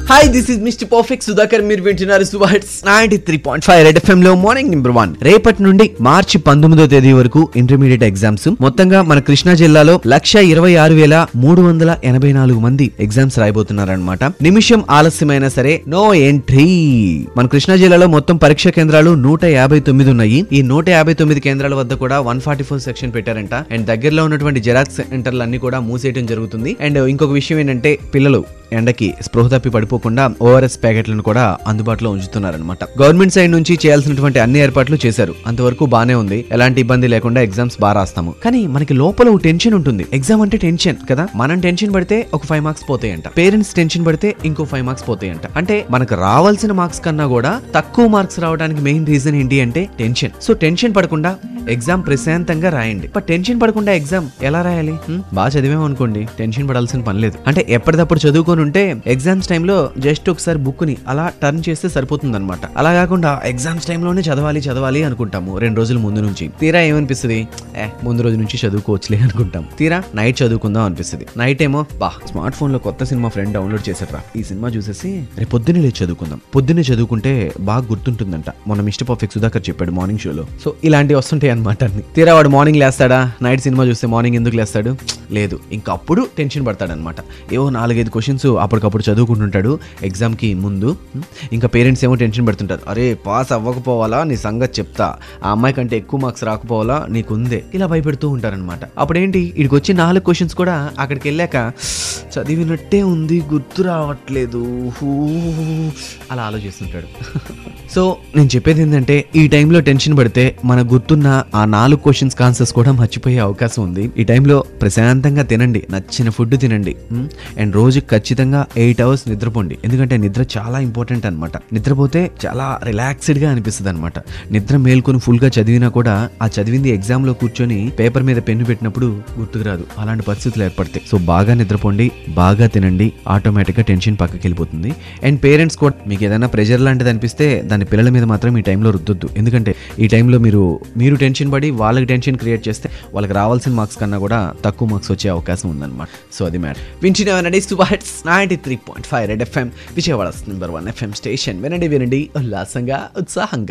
Hi this is mister perfect Sudhakar మీరు వింటున్నారు సుబాట్స్ ninety three point five red FM లో మార్నింగ్ నెంబర్ వన్ రేపటి నుండి మార్చి పంతొమ్మిదో తేదీ వరకు ఇంటర్మీడియట్ ఎగ్జామ్స్ మొత్తంగా మన కృష్ణా జిల్లాలో లక్ష ఇరవై ఆరు వేల మూడు వందల ఎనభై నాలుగు మంది ఎగ్జామ్స్ రాయబోతున్నారన్నమాట నిమిషం ఆలస్యమైనా సరే నో ఎంట్రీ మన కృష్ణా జిల్లాలో మొత్తం పరీక్ష కేంద్రాలు నూట యాభై తొమ్మిది ఉన్నాయి ఈ నూట యాభై తొమ్మిది కేంద్రాల వద్ద కూడా వన్ ఫార్టీ ఫోర్ సెక్షన్ పెట్టారంట అండ్ దగ్గరలో ఉన్నటువంటి జెరాక్స్ సెంటర్లు అన్ని కూడా మూసేయడం జరుగుతుంది అండ్ ఇంకొక విషయం ఏంటంటే పిల్లలు ఎండకి స్పృహ తప్పి పడిపోకుండా ఓఆర్ఎస్ ప్యాకెట్లను కూడా అందుబాటులో ఉంచుతున్నారనమాట గవర్నమెంట్ సైడ్ నుంచి చేయాల్సినటువంటి అన్ని ఏర్పాట్లు చేశారు అంతవరకు బానే ఉంది ఎలాంటి ఇబ్బంది లేకుండా ఎగ్జామ్స్ బాగా రాస్తాము కానీ మనకి లోపల ఒక టెన్షన్ ఉంటుంది ఎగ్జామ్ అంటే టెన్షన్ కదా మనం టెన్షన్ పడితే ఒక ఫైవ్ మార్క్స్ పోతాయంట పేరెంట్స్ టెన్షన్ పడితే ఇంకో ఫైవ్ మార్క్స్ పోతాయంట అంటే మనకు రావాల్సిన మార్క్స్ కన్నా కూడా తక్కువ మార్క్స్ రావడానికి మెయిన్ రీజన్ ఏంటి అంటే టెన్షన్ సో టెన్షన్ పడకుండా ఎగ్జామ్ ప్రశాంతంగా రాయండి బట్ టెన్షన్ పడకుండా ఎగ్జామ్ ఎలా రాయాలి హ్మ్? బాగా చదివాం అనుకోండి టెన్షన్ పడాల్సిన పని లేదు అంటే ఎప్పటికప్పుడు చదువుకొని ఉంటే ఎగ్జామ్స్ టైంలో జస్ట్ ఒకసారి బుక్ ని అలా టర్న్ చేస్తే సరిపోతుంది అనమాట అలా కాకుండా ఎగ్జామ్స్ టైంలోనే చదవాలి చదవాలి అనుకుంటాము రెండు రోజుల ముందు నుంచి తీరా ఏమనిపిస్తుంది ఏ ముందు రోజు నుంచి చదువుకోవచ్చులే అనుకుంటాం తీరా నైట్ చదువుకుందాం అనిపిస్తుంది నైట్ ఏమో బా స్మార్ట్ ఫోన్ లో కొత్త సినిమా ఫ్రెండ్ డౌన్లోడ్ చేశారా ఈ సినిమా చూసేసి రేపు పొద్దున్నే లేచి చదువుకుందాం పొద్దున్నే చదువుకుంటే బాగా గుర్తుంటుందంట మొన్న మిస్టర్ పర్ఫెక్ట్ సుధాకర్ చెప్పాడు మార్నింగ్ షోలో సో ఇలాంటివి వస్తుంటాయి అనమాట అన్ని తీరా వాడు మార్నింగ్ లేస్తాడా నైట్ సినిమా చూస్తే మార్నింగ్ ఎందుకు లేస్తాడు లేదు ఇంకా అప్పుడు టెన్షన్ పడతాడనమాట ఏవో నాలుగైదు క్వశ్చన్స్ అప్పటికప్పుడు చదువుకుంటుంటాడు ఎగ్జామ్కి ముందు ఇంకా పేరెంట్స్ ఏమో టెన్షన్ పెడుతుంటారు అరే పాస్ అవ్వకపోవాలా నీ సంగతి చెప్తా ఆ అమ్మాయి కంటే ఎక్కువ మార్క్స్ రాకపోవాలా నీకుందే ఇలా భయపెడుతూ ఉంటారనమాట అప్పుడేంటి ఇక్కడికి వచ్చి నాలుగు క్వశ్చన్స్ కూడా అక్కడికి వెళ్ళాక చదివినట్టే ఉంది గుర్తు రావట్లేదు హూ, అలా ఆలోచిస్తుంటాడు సో నేను చెప్పేది ఏంటంటే ఈ టైంలో టెన్షన్ పడితే మన గుర్తున్న ఆ నాలుగు క్వశ్చన్స్ ఆన్సర్స్ కూడా మర్చిపోయే అవకాశం ఉంది ఈ టైంలో ప్రశాంతంగా తినండి నచ్చిన ఫుడ్ తినండి అండ్ రోజు ఖచ్చితంగా ఎయిట్ అవర్స్ నిద్రపోండి ఎందుకంటే నిద్ర చాలా ఇంపార్టెంట్ అనమాట నిద్రపోతే చాలా రిలాక్స్డ్గా అనిపిస్తుంది అనమాట నిద్ర మేల్కొని ఫుల్గా చదివినా కూడా ఆ చదివింది ఎగ్జామ్లో కూర్చొని పేపర్ మీద పెన్ను పెట్టినప్పుడు గుర్తుకు రాదు అలాంటి పరిస్థితులు ఏర్పడతాయి సో బాగా నిద్రపోండి బాగా తినండి ఆటోమేటిక్గా టెన్షన్ పక్కకి వెళ్ళిపోతుంది అండ్ పేరెంట్స్ కూడా మీకు ఏదైనా ప్రెషర్ లాంటిది అనిపిస్తే దాని పిల్లల మీద మాత్రం ఈ టైంలో రుద్దొద్దు ఎందుకంటే ఈ టైంలో మీరు మీరు టెన్షన్ పడి వాళ్ళకి టెన్షన్ క్రియేట్ చేస్తే వాళ్ళకి రావాల్సిన మార్క్స్ కన్నా కూడా తక్కువ మార్క్స్ వచ్చే అవకాశం ఉందన్నమాట సో అది మ్యాటర్ వింటున్నామనండి సుబాట్స్ ninety three point five red FM Vijayawada number one FM station వినండి వినండి ఉల్లాసంగా ఉత్సాహంగా